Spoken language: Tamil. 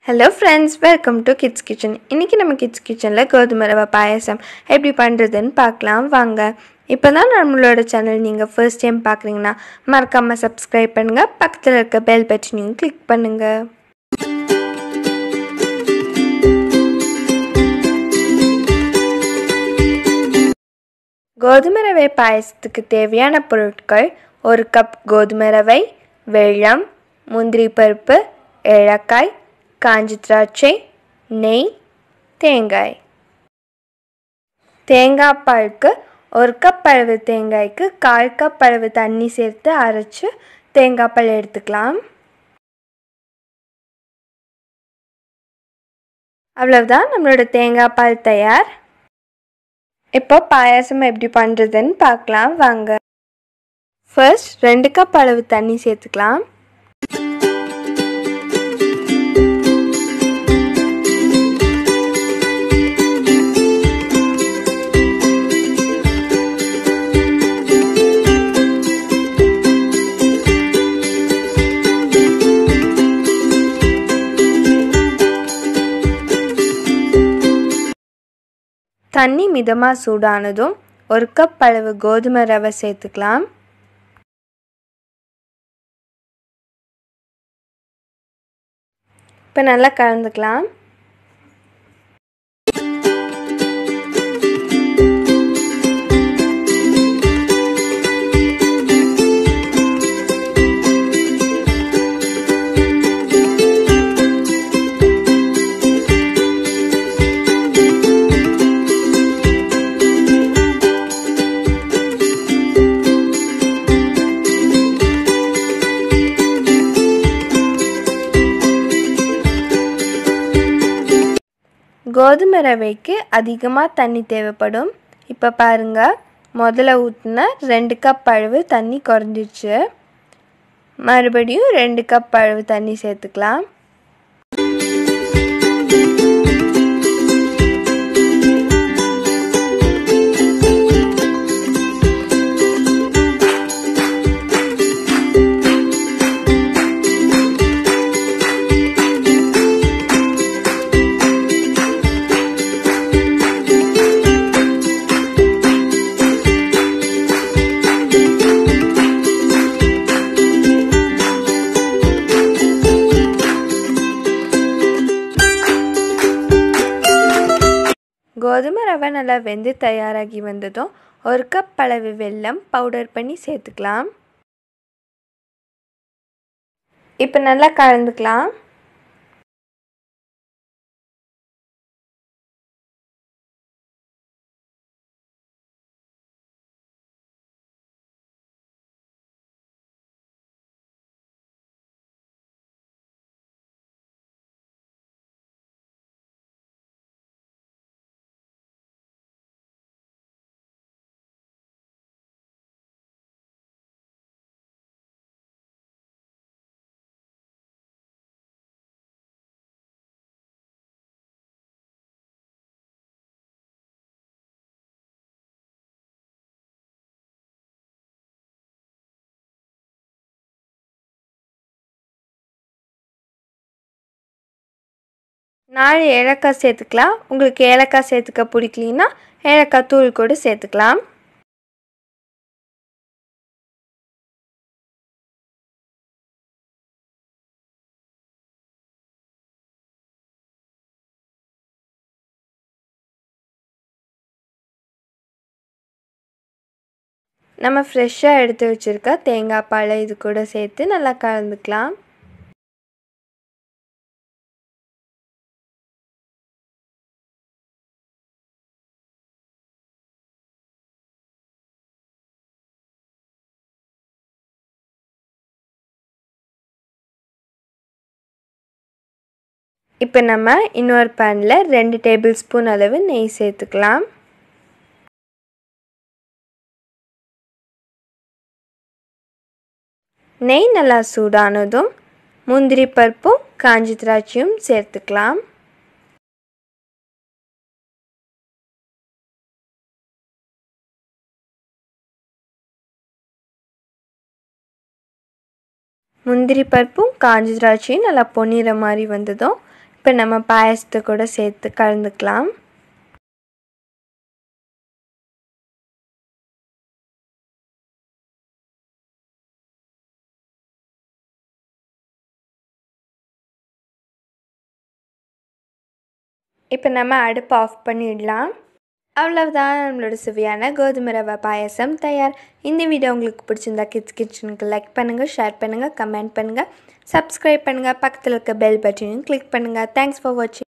hello friends welcome to kids kitchen இன்றைக்கி நம்ம கிட்ஸ் கிச்சனில் கோதுமை ரவை பாயசம் எப்படி பண்ணுறதுன்னு பார்க்கலாம் வாங்க இப்போ தான் நம்மளோட சேனல் நீங்கள் ஃபர்ஸ்ட் டைம் பார்க்குறீங்கன்னா மறக்காமல் சப்ஸ்கிரைப் பண்ணுங்கள் பக்கத்தில் இருக்க பெல் பட்டனையும் கிளிக் பண்ணுங்கள் கோதுமை ரவை பாயசத்துக்கு தேவையான பொருட்கள் ஒரு கப் கோதுமை ரவை வெல்லம் முந்திரி பருப்பு ஏலக்காய் காஞ்சி திராட்சை நெய் தேங்காய் தேங்காய் பாலுக்கு ஒரு கப் அளவு தேங்காய்க்கு கால் கப் அளவு தண்ணி சேர்த்து அரைச்சி தேங்காய் பால் எடுத்துக்கலாம் அவ்வளவுதான் நம்மளோட தேங்காய் பால் தயார் இப்போ பாயாசம் எப்படி பண்ணுறதுன்னு பார்க்கலாம் வாங்க ஃபர்ஸ்ட் ரெண்டு கப் அளவு தண்ணி சேர்த்துக்கலாம் தண்ணி மிதமாக சூடானதும் ஒரு கப் அளவு கோதுமை ரவை சேர்த்துக்கலாம் இப்போ நல்லா கலந்துக்கலாம் கோதுமை ரவைக்கு அதிகமாக தண்ணி தேவைப்படும் இப்போ பாருங்கள் முதல்ல ஊற்றின ரெண்டு கப் அளவு தண்ணி குறைஞ்சிருச்சு மறுபடியும் ரெண்டு கப் அளவு தண்ணி சேர்த்துக்கலாம் கோதுமை ரவை நல்லா வெந்து தயாராகி வந்ததும் ஒரு கப் அளவு வெல்லம் பவுடர் பண்ணி சேர்த்துக்கலாம் இப்போ நல்லா கலந்துக்கலாம் நாலு ஏலக்காய் சேர்த்துக்கலாம் உங்களுக்கு ஏலக்காய் சேர்த்துக்க பிடிக்கலனா ஏலக்காய் தூள் கூட சேர்த்துக்கலாம் நம்ம ஃப்ரெஷ்ஷாக எடுத்து வச்சுருக்க தேங்காய் பாலை இது கூட சேர்த்து நல்லா கலந்துக்கலாம் இப்போ நம்ம இன்னொரு பேனில் ரெண்டு டேபிள் ஸ்பூன் அளவு நெய் சேர்த்துக்கலாம் நெய் நல்லா சூடானதும் முந்திரி பருப்பும் காஞ்சி திராட்சையும் சேர்த்துக்கலாம் முந்திரி பருப்பும் காஞ்சி திராட்சையும் நல்லா பொன்னிற மாதிரி வந்ததும் இப்போ நம்ம பாயசத்தை கூட சேர்த்து கலந்துக்கலாம் இப்போ நம்ம அடுப்பை ஆஃப் பண்ணிடலாம் அவ்வளவுதான் நம்மளோட சுவையான கோதுமை ரவை பாயசம் தயார் இந்த வீடியோ உங்களுக்கு பிடிச்சிருந்தா கிட்ஸ் கிச்சனுக்கு லைக் பண்ணுங்கள் ஷேர் பண்ணுங்கள் கமெண்ட் பண்ணுங்கள் சப்ஸ்கிரைப் பண்ணுங்கள் பக்கத்தில் இருக்க பெல் பட்டனையும் கிளிக் பண்ணுங்கள் தேங்க்ஸ் ஃபார் வாட்சிங்